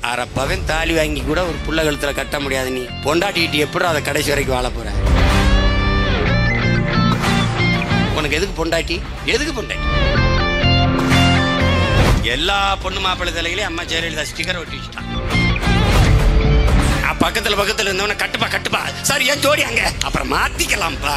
அரைப்பவன் தாலி வாங்கி கூட ஒரு புள்ள கழுத்துல கட்ட முடியாது நீ பொண்டாட்டிக்கிட்டு எப்படி அதை கடைசி வரைக்கும் வாழ போற உனக்கு எதுக்கு பொண்டாட்டி எதுக்கு பொண்டாட்டி எல்லா பொண்ணு மாப்பிள்ளை தலைகளையும் அம்மா ஜெயலலிதா ஸ்டிக்கர் ஒட்டி வச்சுட்டான் அஹ் பக்கத்துல பக்கத்துல இருந்தவன கட்டுப்பா கட்டுப்பா சார் ஏன் ஜோடி அங்க அப்புறம் மாத்திக்கலாம்ப்பா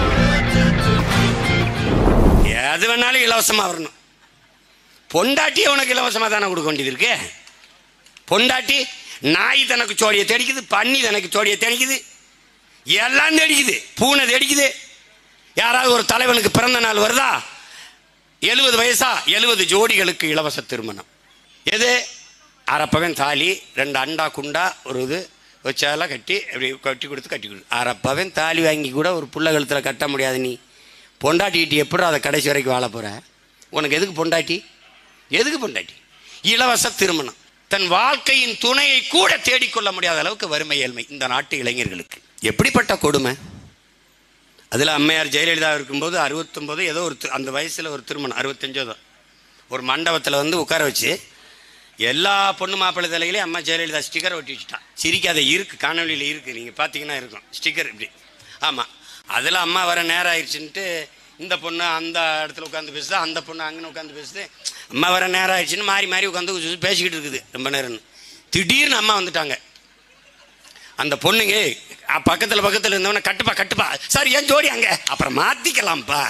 எது வேணாலும் இலவசமா வரணும் பொண்டாட்டியே உனக்கு இலவசமா தானே கொடுக்க வேண்டியது இருக்கு பொண்டாட்டி நாய் தனக்கு சோடியை தெடிக்குது பன்னி தனக்கு சோடியை தெடிக்குது எல்லாம் தெடிக்குது பூனை தெடிக்குது யாராவது ஒரு தலைவனுக்கு பிறந்த நாள் வருதா எழுபது வயசா எழுபது ஜோடிகளுக்கு இலவச திருமணம் எது அரைப்பவன் தாலி ரெண்டு அண்டா குண்டா ஒரு இது வச்சாலாம் கட்டி அப்படி கட்டி கொடுத்து கட்டி கொடு அரைப்பவன் தாலி வாங்கி கூட ஒரு புள்ள கழுத்தில் கட்ட முடியாது நீ பொண்டாட்டிக்கிட்டு எப்படி அதை கடைசி வரைக்கும் வாழ போற உனக்கு எதுக்கு பொண்டாட்டி எதுக்கு பொண்டாட்டி இலவச திருமணம் தன் வாழ்க்கையின் துணையை கூட தேடிக்கொள்ள முடியாத அளவுக்கு வறுமை ஏழ்மை இந்த நாட்டு இளைஞர்களுக்கு எப்படிப்பட்ட கொடுமை அதில் அம்மையார் ஜெயலலிதா இருக்கும்போது அறுபத்தொம்போது ஏதோ ஒரு தி- அந்த வயசில் ஒரு திருமணம் அறுபத்தஞ்சோ தான் ஒரு மண்டபத்தில் வந்து உட்கார வச்சு எல்லா பொண்ணு மாப்பிள்ளை தலைகளையும் அம்மா ஜெயலலிதா ஸ்டிக்கர் ஒட்டி வச்சுட்டான் சிரிக்காத இருக்கு காணொலியில் இருக்கு நீங்கள் பார்த்தீங்கன்னா இருக்கும் ஸ்டிக்கர் இப்படி ஆமாம் அதில் அம்மா வர நேரம் ஆயிடுச்சுன்ட்டு இந்த பொண்ணு அந்த இடத்துல உட்காந்து பேசுது அந்த பொண்ணு அங்கே உட்காந்து பேசுது அம்மா வர நேரம் ஆயிடுச்சுன்னு மாறி மாறி உட்காந்து பேசிக்கிட்டு இருக்குது ரொம்ப நேரம்னு திடீர்னு அம்மா வந்துட்டாங்க அந்த பொண்ணுங்க அ- பக்கத்துல பக்கத்துல இருந்தவன கட்டுப்பா கட்டுப்பா சார் ஏன் ஜோடி அங்க அப்புறம் மாத்திக்கலாம்ப்பா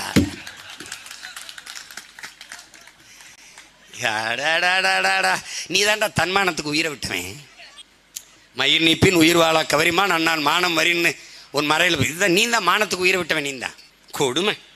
அடடடடடா. நீ தான்டா தன்மானத்துக்கு உயிரை விட்டவன் மயிர் நீப்பின் உயிர் வாழா கவரிமான் அண்ணான் மானம் வரின்னு உன் மறையில் இதுதான் நீ தான் மானத்துக்கு உயிரை விட்டவன் நீ தான் கொடுமை